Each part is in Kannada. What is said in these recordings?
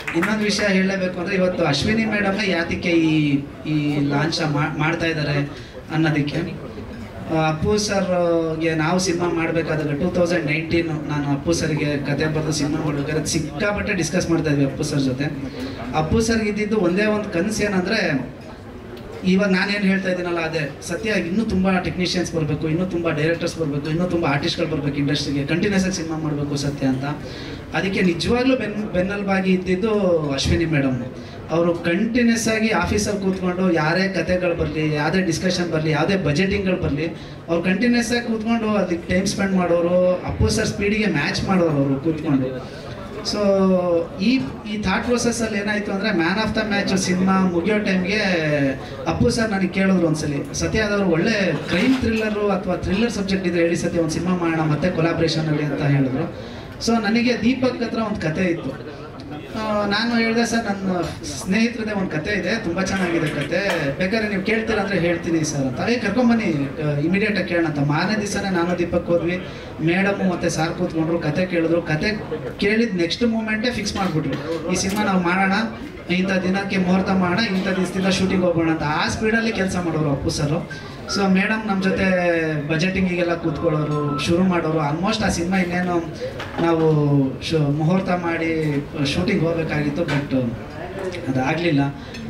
ಇನ್ನೊಂದು ವಿಷಯ ಹೇಳಲೇಬೇಕು ಅಂದ್ರೆ ಇವತ್ತು ಅಶ್ವಿನಿ ಮೇಡಮ್ ಯಾತಕ್ಕೆ ಈ ಈ ಲಾಂಚ್ ಮಾಡ್ತಾ ಇದ್ದಾರೆ ಅನ್ನೋದಕ್ಕೆ ಆ, ಅಪ್ಪು ಸರ್ಗೆ ನಾವು ಸಿನಿಮಾ ಮಾಡಬೇಕಾದಾಗ ಟೂ ತೌಸಂಡ್ ನೈನ್ಟೀನ್ ನಾನು ಅಪ್ಪು ಸರ್ಗೆ ಕತೆ ಬರೆದು ಸಿನಿಮಾ ಮಾಡ್ಬೇಕಾದ್ರೆ ಸಿಕ್ಕಾಪಟ್ಟೆ ಡಿಸ್ಕಸ್ ಮಾಡ್ತಾ ಇದ್ವಿ ಅಪ್ಪು ಸರ್ ಜೊತೆ ಅಪ್ಪು ಸರ್ಗೆ ಇದ್ದಿದ್ದು ಒಂದೇ ಒಂದು ಕನಸು ಏನಂದ್ರೆ ಇವಾಗ ನಾನೇನು ಹೇಳ್ತಾ ಇದ್ದೀನಲ್ಲ ಅದೇ ಸತ್ಯ ಇನ್ನೂ ತುಂಬ ಟೆಕ್ನಿಷಿಯನ್ಸ್ ಬರಬೇಕು ಇನ್ನೂ ತುಂಬ ಡೈರೆಕ್ಟರ್ಸ್ ಬರಬೇಕು ಇನ್ನೂ ತುಂಬ ಆರ್ಟಿಸ್ಟ್ಗಳು ಬರಬೇಕು ಇಂಡಸ್ಟ್ರಿಗೆ ಕಂಟಿನ್ಯೂಸ್ ಆಗಿ ಸಿನಿಮಾ ಮಾಡಬೇಕು ಸತ್ಯ ಅಂತ ಅದಕ್ಕೆ ನಿಜವಾಗ್ಲೂ ಬೆನ್ ಬೆನ್ನೆಲುಬಾಗಿ ಇದ್ದಿದ್ದು ಅಶ್ವಿನಿ ಮೇಡಮ್ ಅವರು ಕಂಟಿನ್ಯೂಸ್ ಆಗಿ ಆಫೀಸಲ್ಲಿ ಕೂತ್ಕೊಂಡು ಯಾರೇ ಕತೆಗಳು ಬರಲಿ ಯಾವುದೇ ಡಿಸ್ಕಷನ್ ಬರಲಿ ಯಾವುದೇ ಬಜೆಟಿಂಗ್ಗಳು ಬರಲಿ ಅವ್ರು ಕಂಟಿನ್ಯೂಸ್ ಆಗಿ ಕೂತ್ಕೊಂಡು ಅದಕ್ಕೆ ಟೈಮ್ ಸ್ಪೆಂಡ್ ಮಾಡೋರು ಅಪ್ಪು ಸರ್ ಸ್ಪೀಡಿಗೆ ಮ್ಯಾಚ್ ಮಾಡೋರು ಅವರು ಕೂತ್ಕೊಂಡು ಸೊ ಈ ಈ ಥಾಟ್ ಪ್ರೊಸೆಸ್ಸಲ್ಲಿ ಏನಾಯಿತು ಅಂದರೆ man of the match cinema ಮುಗಿಯೋ ಟೈಮ್ಗೆ ಅಪ್ಪು ಸರ್ ನನಗೆ ಕೇಳಿದ್ರು ಒಂದ್ಸಲಿ ಸತ್ಯ ಅದವರು ಒಳ್ಳೆ ಕ್ರೈಮ್ ಥ್ರಿಲ್ಲರು ಅಥವಾ ಥ್ರಿಲ್ಲರ್ ಸಬ್ಜೆಕ್ಟ್ ಇದ್ರೆ ಹೇಳಿ ಸತ್ಯ ಒಂದು ಸಿನಿಮಾ ಮಾಡೋಣ ಮತ್ತೆ ಕೊಲಾಬ್ರೇಷನಲ್ಲಿ ಅಂತ ಹೇಳಿದ್ರು ಸೊ ನನಗೆ ದೀಪಕ್ ಹತ್ರ ಒಂದು ಕತೆ ಇತ್ತು ಆ, ನಾನು ಹೇಳಿದೆ ಸರ್ ನನ್ನ ಸ್ನೇಹಿತರದೇ ಒಂದು ಕತೆ ಇದೆ ತುಂಬ ಚೆನ್ನಾಗಿದೆ ಕತೆ ಬೇಕಾದ್ರೆ ನೀವು ಕೇಳ್ತೀರಾ ಅಂದರೆ ಹೇಳ್ತೀನಿ ಸರ್ ಅಂತ ಏ ಕರ್ಕೊಂಬನ್ನಿ ಇಮಿಡಿಯೇಟಾಗಿ ಕೇಳೋಣ ಅಂತ ಮಾರನೇ ದಿವಸನೇ ನಾನು ದೀಪಕ್ ಹೋದ್ವಿ ಮೇಡಮು ಮತ್ತು ಸಾರ್ ಕೂತ್ಕೊಂಡ್ರು ಕತೆ ಕೇಳಿದ್ರು ಕತೆ ಕೇಳಿದ ನೆಕ್ಸ್ಟ್ ಮೂಮೆಂಟೇ ಫಿಕ್ಸ್ ಮಾಡಿಬಿಟ್ರು ಈ ಸಿನಿಮಾ ನಾವು ಮಾಡೋಣ ಇಂಥ ದಿನಕ್ಕೆ ಮುಹೂರ್ತ ಮಾಡೋಣ ಇಂಥ ದಿವಸದಿಂದ ಶೂಟಿಂಗ್ ಹೋಗೋಣ ಅಂತ ಆ ಸ್ಪೀಡಲ್ಲಿ ಕೆಲಸ ಮಾಡೋರು ಅಪ್ಪು ಸರು ಸೊ ಮೇಡಮ್ ನಮ್ಮ ಜೊತೆ ಬಜೆಟಿಂಗಿಗೆಲ್ಲ ಕೂತ್ಕೊಳ್ಳೋರು ಶುರು ಮಾಡೋರು ಆಲ್ಮೋಸ್ಟ್ ಆ ಸಿನಿಮಾ ಇನ್ನೇನು ನಾವು ಶು ಮುಹೂರ್ತ ಮಾಡಿ ಶೂಟಿಂಗ್ ಹೋಗಬೇಕಾಗಿತ್ತು ಬಟ್ ಅದಾಗಲಿಲ್ಲ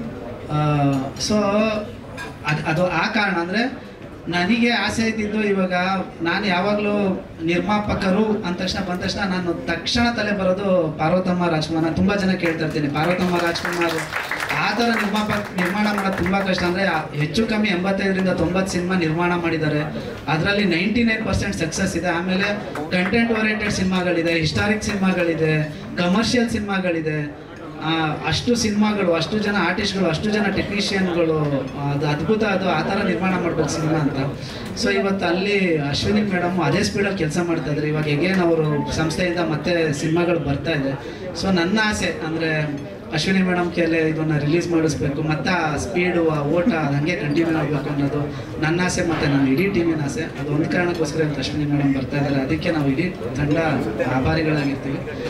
ಸೊ ಅದು ಅದು ಆ ಕಾರಣ ಅಂದರೆ ನನಗೆ ಆಸೆ ಇದ್ದಿದ್ದು ಇವಾಗ ನಾನು ಯಾವಾಗಲೂ ನಿರ್ಮಾಪಕರು ಅಂದ ತಕ್ಷಣ ಬಂದ ತಕ್ಷಣ ನಾನು ತಕ್ಷಣ ತಲೆ ಬರೋದು ಪಾರ್ವತಮ್ಮ ರಾಜ್ಕುಮಾರ್ ನಾನು ತುಂಬ ಜನ ಕೇಳ್ತಾ ಇರ್ತೀನಿ ಪಾರ್ವತಮ್ಮ ರಾಜ್ಕುಮಾರ್ ಆ ಥರ ನಿರ್ಮಾಪ ನಿರ್ಮಾಣ ಮಾಡೋದು ತುಂಬ ಕಷ್ಟ ಅಂದರೆ ಹೆಚ್ಚು ಕಮ್ಮಿ ಎಂಬತ್ತೈದರಿಂದ ತೊಂಬತ್ತು ಸಿನಿಮಾ ನಿರ್ಮಾಣ ಮಾಡಿದ್ದಾರೆ ಅದರಲ್ಲಿ ನೈಂಟಿ ನೈನ್ ಪರ್ಸೆಂಟ್ ಸಕ್ಸಸ್ ಇದೆ ಆಮೇಲೆ ಕಂಟೆಂಟ್ ಓರಿಯೆಂಟೆಡ್ ಸಿನಿಮಾಗಳಿದೆ ಹಿಸ್ಟಾರಿಕ್ ಸಿನಿಮಾಗಳಿದೆ ಕಮರ್ಷಿಯಲ್ ಸಿನಿಮಾಗಳಿದೆ ಆ, ಅಷ್ಟು ಸಿನಿಮಾಗಳು ಅಷ್ಟು ಜನ ಆರ್ಟಿಸ್ಟ್ಗಳು ಅಷ್ಟು ಜನ ಟೆಕ್ನಿಷಿಯನ್ಗಳು ಅದು ಅದ್ಭುತ ಅದು ಆ ಥರ ನಿರ್ಮಾಣ ಮಾಡ್ಬೇಕು ಸಿನಿಮಾ ಅಂತ ಸೊ ಇವತ್ತು ಅಲ್ಲಿ ಅಶ್ವಿನಿ ಮೇಡಮ್ ಅದೇ ಸ್ಪೀಡಲ್ಲಿ ಕೆಲಸ ಮಾಡ್ತಾ ಇದ್ದಾರೆ ಇವಾಗ ಎಗೇನ್ ಅವರು ಸಂಸ್ಥೆಯಿಂದ ಮತ್ತೆ ಸಿನಿಮಾಗಳು ಬರ್ತಾ ಇದೆ ಸೊ ನನ್ನ ಆಸೆ ಅಂದರೆ ಅಶ್ವಿನಿ ಮೇಡಮ್ ಕೈಲೇ ಇದನ್ನ ರಿಲೀಸ್ ಮಾಡಿಸ್ಬೇಕು ಮತ್ತು ಆ ಸ್ಪೀಡು ಆ ಓಟ ಅದು ಹಂಗೆ ಕಂಟಿನ್ಯೂ ಆಗಬೇಕು ಅನ್ನೋದು ನನ್ನ ಆಸೆ ಮತ್ತು ನನ್ನ ಇಡೀ ಟೀಮಿನ ಆಸೆ ಅದು ಒಂದು ಕಾರಣಕ್ಕೋಸ್ಕರ ಇವತ್ತು ಅಶ್ವಿನಿ ಮೇಡಮ್ ಬರ್ತಾ ಇದ್ದಾರೆ ಅದಕ್ಕೆ ನಾವು ಇಡೀ ತಂಡ ಆಭಾರಿಗಳಾಗಿರ್ತೀವಿ